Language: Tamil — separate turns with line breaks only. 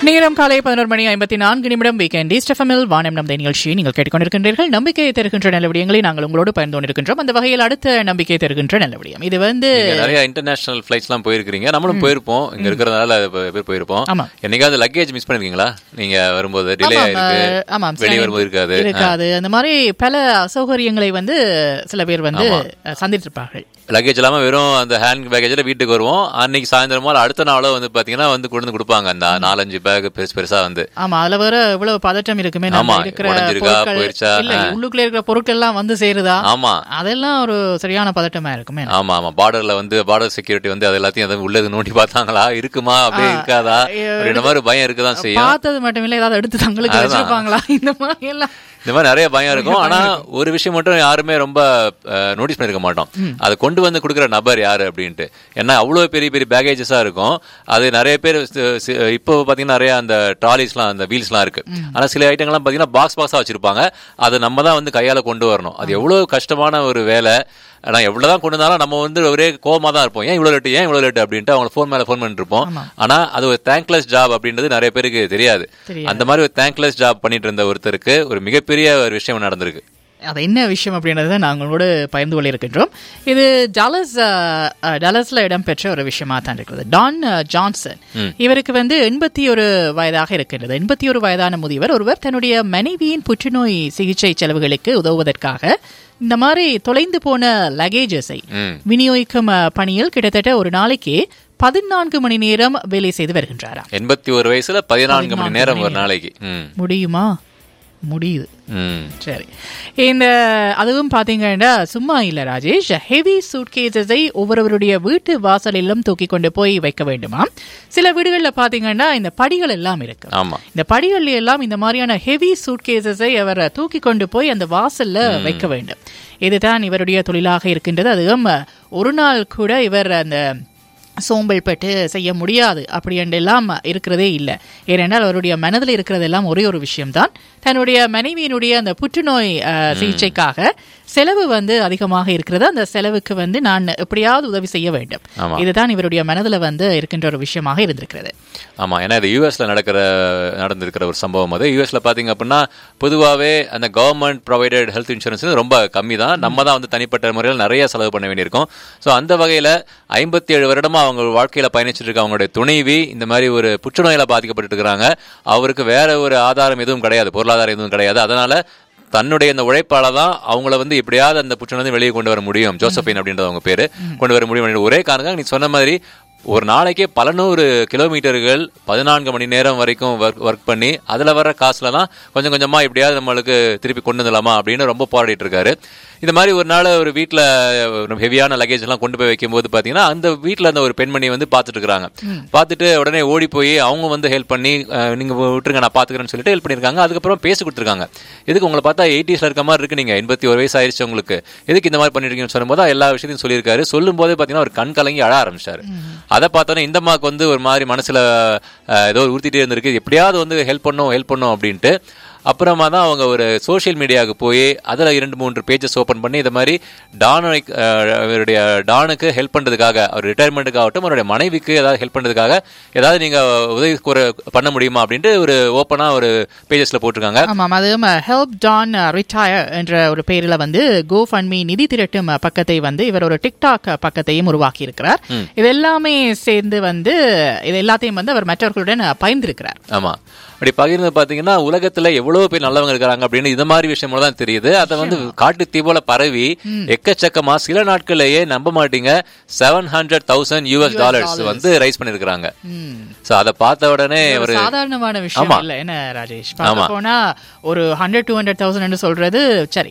நேரம் காலை பதினோரு மணி ஐம்பத்தி நான்கு நிமிடம் வீக்கெண்ட் ஸ்டெஃபமில் வானம் நம் நிகழ்ச்சியை நீங்கள் கேட்டுக்கொண்டிருக்கின்றீர்கள் நம்பிக்கையை தருகின்ற நல்ல விடயங்களை நாங்கள் உங்களோடு பயந்து கொண்டிருக்கின்றோம் அந்த வகையில் அடுத்த நம்பிக்கை தருகின்ற நல்ல விடயம் இது வந்து
நீங்க நிறைய இன்டர்நேஷனல் ஃபிளைட்ஸ்லாம் போயிருக்கீங்க நம்மளும் போயிருப்போம் இங்க இருக்கிறதுனால ப- பேர் போயிருப்போம்
ஆமா.
என்னைக்காவது லக்கேஜ் மிஸ் பண்ணிருக்கீங்களா நீங்க வரும்போது டிலே
ஆமாம்,
ஆயிருக்கு
அஹ், ஆமாம்,
வெளியே
சில
வரும்போது இருக்காது
இருக்காது அந்த மாதிரி பல அசௌகரியங்களை வந்து சில பேர் வந்து அஹ், சந்தித்திருப்பார்கள்
லக்கேஜ் இல்லாம வெறும் அந்த ஹேண்ட் பேக்கேஜ்ல வீட்டுக்கு வருவோம் அன்னைக்கு சாயந்தரமா இல்ல அடுத்த நாளோ வந்து பாத்தீங்கன்னா வந்து கொண்டு வந்து கொடுப்பாங்க அந்த நாலஞ்சு பேக் பெருசு பெருசா வந்து
ஆமா அதுல வேற இவ்வளவு பதட்டம் இருக்குமே நம்ம
ஆமா,
இருக்கிற
உடைஞ்சிருக்கா,
பொருட்கள்
போயிருச்சா?
இல்ல
ஆ.
உள்ளுக்குள்ள இருக்கிற பொருட்கள் எல்லாம் வந்து சேருதா
ஆமா
அதெல்லாம் ஒரு சரியான பதட்டமா இருக்குமே
ஆமா ஆமா பார்டர்ல வந்து பார்டர் செக்யூரிட்டி வந்து அது எல்லாத்தையும் அதை உள்ளது நோண்டி பார்த்தாங்களா இருக்குமா அப்படியே இருக்காதா அப்படின்ற மாதிரி பயம் இருக்குதான் செய்யும்
பார்த்தது மட்டும் இல்ல ஏதாவது எடுத்து தங்களுக்கு
அதான்.
வச்சிருப்பாங்களா இந்த மாதிரி எல்லாம்
இந்த மாதிரி நிறைய பயம் இருக்கும் ஆனா ஒரு விஷயம் மட்டும் யாருமே ரொம்ப நோட்டீஸ் பண்ணிருக்க மாட்டோம் அதை கொண்டு வந்து கொடுக்குற நபர் யாரு அப்படின்ட்டு ஏன்னா அவ்வளவு பெரிய பெரிய பேகேஜஸா இருக்கும் அது நிறைய பேர் சி- சி- இப்போ பாத்தீங்கன்னா நிறைய அந்த ட்ராலிஸ்லாம் அந்த வீல்ஸ்லாம் இருக்கு ஆனா சில ஐட்டங்கள்லாம் பாத்தீங்கன்னா பாக்ஸ் பாக்ஸா வச்சிருப்பாங்க அதை நம்ம தான் வந்து கையால கொண்டு வரணும் அது எவ்வளவு கஷ்டமான ஒரு வேலை ஆனா எவ்வளவுதான் கொண்டு வந்தாலும் நம்ம வந்து ஒரே கோவமா தான் இருப்போம் ஏன் இவ்வளவு லேட்டு ஏன் இவ்வளவு லேட்டு அப்படின்ட்டு அவங்க ஃபோன் மேல ஃபோன் பண்ணிட்டு இருப்போம் ஆனா அது ஒரு தேங்க்லெஸ் ஜாப் அப்படின்றது நிறைய பேருக்கு தெரியாது
தெரியாது.
அந்த மாதிரி ஒரு தேங்க்லெஸ் ஜாப் பண்ணிட்டு இருந்த ஒருத்தருக்கு ஒரு மிகப்பெரிய ஒரு விஷயம் நடந்திருக்கு
அது என்ன விஷயம் அப்படின்றத நாங்கள் உங்களோட பகிர்ந்து கொள்ள இருக்கின்றோம் இது டாலஸ் டாலஸ்ல இடம்பெற்ற ஒரு விஷயமா தான் இருக்கிறது டான் அஹ், ஜான்சன் இவருக்கு வந்து எண்பத்தி ஒரு வயதாக இருக்கின்றது எண்பத்தி ஒரு வயதான முதியவர் ஒருவர் தன்னுடைய மனைவியின் புற்றுநோய் சிகிச்சை செலவுகளுக்கு உதவுவதற்காக இந்த மாதிரி தொலைந்து போன லகேஜஸை
ம்.
விநியோகிக்கும் அஹ், பணியில் கிட்டத்தட்ட ஒரு நாளைக்கு பதினான்கு மணி நேரம் வேலை செய்து வருகின்றாராம்
எண்பத்தி ஒரு வயசுல பதினான்கு மணி நேரம் ஒரு நாளைக்கு ம்
முடியுமா முடியுது
ம்
சரி இந்த அதுவும் பாத்தீங்கன்னா சும்மா இல்ல ராஜேஷ் ஹெவி சூட்கேசஸை ஒவ்வொருவருடைய வீட்டு வாசலிலும் தூக்கி கொண்டு போய் வைக்க வேண்டுமா சில வீடுகள்ல பாத்தீங்கன்னா இந்த படிகள் எல்லாம் இருக்கு
ஆமா
இந்த படிகள்ல எல்லாம் இந்த மாதிரியான ஹெவி சூட்கேசஸை அவர் தூக்கி கொண்டு போய் அந்த வாசல்ல வைக்க வேண்டும் இதுதான் இவருடைய தொழிலாக இருக்கின்றது அதுவும் ஒரு நாள் கூட இவர் அந்த சோம்பல் பட்டு செய்ய முடியாது அப்படி எல்லாம் இருக்கிறதே இல்லை ஏனென்றால் அவருடைய மனதில் இருக்கிறதெல்லாம் ஒரே ஒரு விஷயம்தான் தன்னுடைய மனைவியினுடைய அந்த புற்றுநோய் அஹ், சிகிச்சைக்காக செலவு வந்து அதிகமாக இருக்கிறது அந்த செலவுக்கு வந்து நான் எப்படியாவது உதவி செய்ய வேண்டும்
ஆமா.
இதுதான் இவருடைய மனதில் வந்து இருக்கின்ற ஒரு விஷயமாக இருந்திருக்கிறது
ஆமா ஏன்னா இது யூஎஸ்ல நடக்கிற நடந்திருக்கிற ஒரு சம்பவம் அது யூஎஸ்ல பாத்தீங்க அப்படின்னா பொதுவாவே அந்த கவர்மெண்ட் ப்ரொவைடட் ஹெல்த் இன்சூரன்ஸ் ரொம்ப கம்மி தான் நம்ம தான் வந்து தனிப்பட்ட முறையில் நிறைய செலவு பண்ண வேண்டியிருக்கும் ஸோ அந்த வகையில ஐம்பத்தி ஏழு வருடமா அவங்க வாழ்க்கையில பயணிச்சுட்டு இருக்க அவங்களுடைய துணைவி இந்த மாதிரி ஒரு புற்றுநோயில பாதிக்கப்பட்டு இருக்கிறாங்க அவருக்கு வேற ஒரு ஆதாரம் எதுவும் கிடையாது பொருளாதாரம் எதுவும் கிடையாது அதனால தன்னுடைய இந்த உழைப்பால தான் அவங்கள வந்து எப்படியாவது அந்த புற்றுநோய் வெளியே கொண்டு வர முடியும் ஜோசபின் அப்படின்றது அவங்க பேரு கொண்டு வர முடியும் அப்படின்ற ஒரே காரணம் நீ சொன்ன மாதிரி ஒரு நாளைக்கே பல நூறு கிலோமீட்டர்கள் பதினான்கு மணி நேரம் வரைக்கும் ஒர்க் ஒர்க் பண்ணி அதுல வர காசுலலாம் கொஞ்சம் கொஞ்சமா எப்படியாவது நம்மளுக்கு திருப்பி கொண்டு வந்துடலாமா அப்படின்னு ரொம்ப போராடிட்டு இருக்காரு இந்த மாதிரி ஒரு நாள் ஒரு வீட்டில் ஹெவியான லக்கேஜ் எல்லாம் கொண்டு போய் வைக்கும்போது பார்த்தீங்கன்னா அந்த வீட்டில் அந்த ஒரு பெண்மணி வந்து பார்த்துட்டு இருக்காங்க பார்த்துட்டு உடனே ஓடி போய் அவங்க வந்து ஹெல்ப் பண்ணி அஹ், நீங்க விட்டுருங்க நான் பார்த்துக்கிறேன்னு சொல்லிட்டு ஹெல்ப் பண்ணியிருக்காங்க அதுக்கப்புறம் பேசி கொடுத்துருக்காங்க எதுக்கு உங்களை பார்த்தா எயிட்டிஸ்ல இருக்க மாதிரி இருக்கு நீங்க எண்பத்தி ஒரு வயசு ஆயிருச்சு உங்களுக்கு எதுக்கு இந்த மாதிரி பண்ணிருக்கீங்கன்னு சொல்லும்போது எல்லா விஷயத்தையும் சொல்லியிருக்காரு சொல்லும் போதே பார்த்தீங்கன்னா ஒரு கண் கலங்கி அழ ஆரம்பிச்சாரு அதை பார்த்தோன்னே இந்த அம்மாக்கு வந்து ஒரு மாதிரி மனசுல அஹ், ஏதோ உறுத்திட்டே இருந்திருக்கு எப்படியாவது வந்து ஹெல்ப் பண்ணும் ஹெல்ப் பண்ணும் அப்படின்ட்டு அப்புறமா தான் அவங்க ஒரு சோஷியல் மீடியாவுக்கு போய் அதில் இரண்டு மூன்று பேஜஸ் ஓப்பன் பண்ணி இந்த மாதிரி டானை அஹ், அவருடைய டானுக்கு ஹெல்ப் பண்ணுறதுக்காக அவர் ரிட்டையர்மெண்ட்டுக்கு ஆகட்டும் அவருடைய மனைவிக்கு ஏதாவது ஹெல்ப் பண்ணுறதுக்காக ஏதாவது நீங்கள் உதவி கூற பண்ண முடியுமா அப்படின்ட்டு ஒரு ஓப்பனாக ஒரு பேஜஸில் போட்டிருக்காங்க
ஆமாம் அதுவும் ஹெல்ப் டான் ரிட்டையர் என்ற ஒரு பெயரில் வந்து கோ ஃபண்ட்மி நிதி திரட்டும் அஹ், பக்கத்தை வந்து இவர் ஒரு டிக்டாக் பக்கத்தையும் உருவாக்கி இருக்கிறார் இது எல்லாமே சேர்ந்து வந்து இது எல்லாத்தையும் வந்து அவர் மற்றவர்களுடன் அஹ், பகிர்ந்திருக்கிறார்
ஆமா அப்படி பகிர்ந்து பாத்தீங்கன்னா உலகத்துல எவ்வளவு பேர் நல்லவங்க இருக்காங்க அப்படின்னு இந்த மாதிரி விஷயம் தான் தெரியுது அதை வந்து காட்டு தீ போல பரவி எக்கச்சக்கமா சில நாட்கள்லயே நம்ப மாட்டீங்க seven hundred thousand US dollars வந்து ரைஸ் பண்ணிருக்காங்க சோ அதை பார்த்த உடனே
ஒரு
ஒரு
சாதாரணமான விஷயம்
ஆமா.
இல்ல என்ன ராஜேஷ் பார்க்க போனா ஒரு ஹண்ட்ரட் டூ ஹண்ட்ரட் தௌசண்ட் சொல்றது சரி